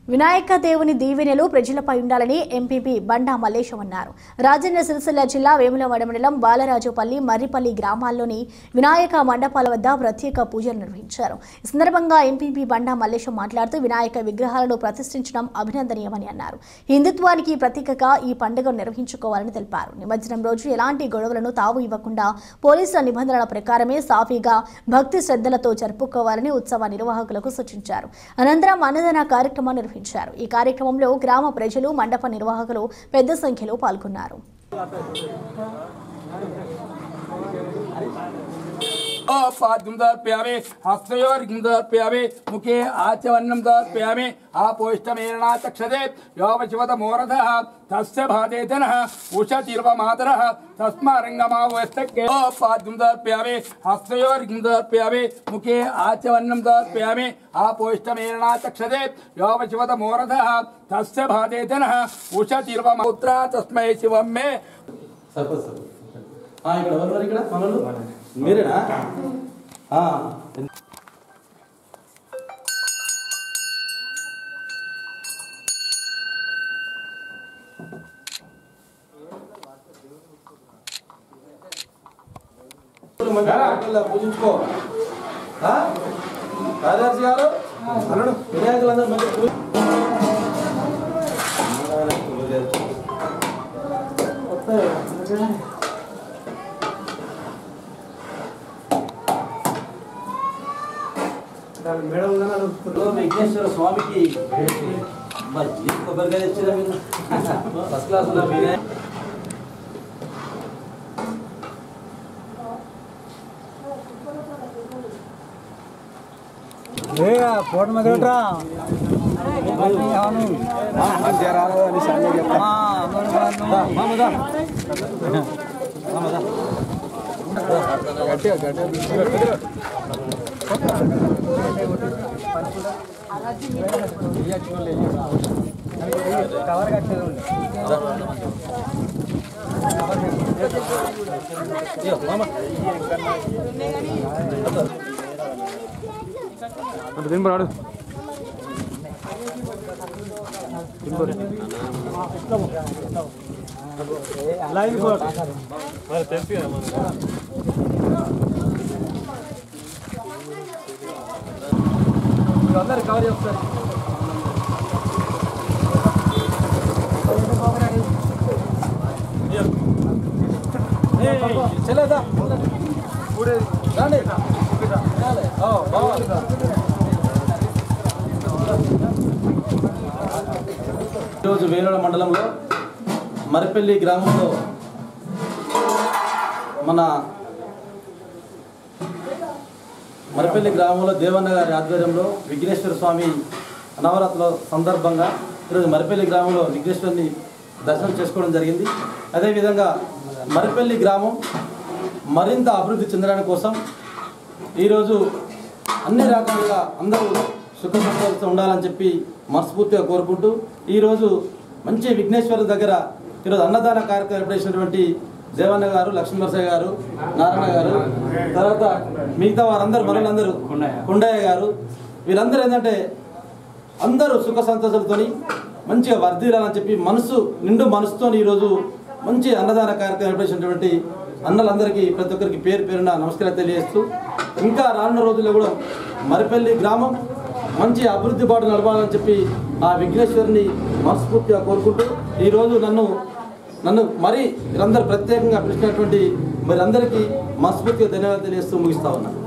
వినాయక దేవుని దీవెనలు ప్రజలపై ఉండాలని ఎంపీపీ బండా మల్లేశం అన్నారు రాజన్న సిరిసిల్ల జిల్లా వేములవాడ మండలం బాలరాజుపల్లి మర్రిపల్లి గ్రామాల్లోని వినాయక మండపాల వద్ద ప్రత్యేక పూజలు నిర్వహించారు ఈ సందర్భంగా ఎంపీపీ బండా మల్లేశం మాట్లాడుతూ వినాయక విగ్రహాలను ప్రతిష్ఠించడం అభినందనీయమని అన్నారు హిందుత్వానికి ప్రతీకగా ఈ పండుగను నిర్వహించుకోవాలని తెలిపారు నిమజ్జనం రోజు ఎలాంటి గొడవలను తావు ఇవ్వకుండా పోలీసుల నిబంధనల ప్రకారమే సాఫీగా భక్తి శ్రద్ధలతో జరుపుకోవాలని ఉత్సవ నిర్వాహకులకు సూచించారు అనంతరం అన్నదాన కార్యక్రమం నిర్వహించారు ఈ కార్యక్రమంలో గ్రామ ప్రజలు మండప నిర్వాహకులు పెద్ద సంఖ్యలో పాల్గొన్నారు पाद्यं दर्पयामि हस्तयोर्घ्यं दर्पयामि मुखे आचवन्नं दर्पयामि आपोष्टमेरणा चक्षते योपशिवतमोरथः तस्य भादेतनः उषतिर्वमातरः तस्मारङ्गमावस्तके पाद्यं दर्पयामि हस्तयोर्घ्यं दर्पयामि मुखे आचवन्नं दर्पयामि आपोष्टमेरणा चक्षते योपशिवतमोरथः तस्य भादेतनः उषतिर्वमौत्रा तस्मै शिवं मे సర్పంచ్ సార్ ఆ, ఇక్కడ ఎవరు ఉన్నారు ఇక్కడ మనలు మీరేనా ఆ, పూజించుకో ఆ? కార్యదర్శి గారు అల్లుడు వినాయకులందరూ మంచి పూజ ఇప్పుడు విఘ్నేశ్వర స్వామికి మజ్జి కొబ్బరికాయ తెచ్చిరా మీరు ఫస్ట్ క్లాస్ లో మీరే ఫోటో మీద పెట్టరా కవర్ కట్టేది ఉంది తినబడాడు లైవ్ ఫోటో అందరు కవర్ చేస్తారు చెల్లేదా రండి ఓ, బాగుంది. ఈరోజు వేలోడ మండలంలో మరిపల్లి గ్రామంలో మన మరిపల్లి గ్రామంలో దేవన్న గారి ఆధ్వర్యంలో విఘ్నేశ్వర స్వామి నవరాత్రుల సందర్భంగా ఈరోజు మరిపల్లి గ్రామంలో విఘ్నేశ్వరుని దర్శనం చేసుకోవడం జరిగింది అదేవిధంగా మరిపల్లి గ్రామం మరింత అభివృద్ధి చెందడానికి కోసం ఈరోజు అన్ని రకాలుగా అందరూ సుఖ సంతోషంతో ఉండాలని చెప్పి మనస్ఫూర్తిగా కోరుకుంటూ ఈరోజు మంచి విఘ్నేశ్వర దగ్గర ఈరోజు అన్నదాన కార్యక్రమం ఏర్పాటు చేసినటువంటి దేవన్న గారు లక్ష్మీనరసయ్య గారు నారాయణ గారు తర్వాత మిగతా వారందరూ మనులందరూ కొండయ్య గారు వీరందరూ ఏంటంటే అందరూ సుఖ సంతోషాలతోని మంచిగా వర్ధిల్లాలని చెప్పి మనసు నిండు మనసుతో ఈరోజు మంచి అన్నదాన కార్యక్రమం ఏర్పాటు చేసినటువంటి అన్నలందరికీ ప్రతి ఒక్కరికి పేరు పేరున నమస్కారం తెలియజేస్తూ ఇంకా రానున్న రోజుల్లో కూడా మరిపల్లి గ్రామం మంచి అభివృద్ధి బాటు నడపాలని చెప్పి ఆ విఘ్నేశ్వరుని మనస్ఫూర్తిగా కోరుకుంటూ ఈరోజు నన్ను నన్ను మరి మీరందరూ ప్రత్యేకంగా పిలిచినటువంటి మరి అందరికీ మనస్ఫూర్తిగా ధన్యవాదాలు తెలియజేస్తూ ముగిస్తా ఉన్నాను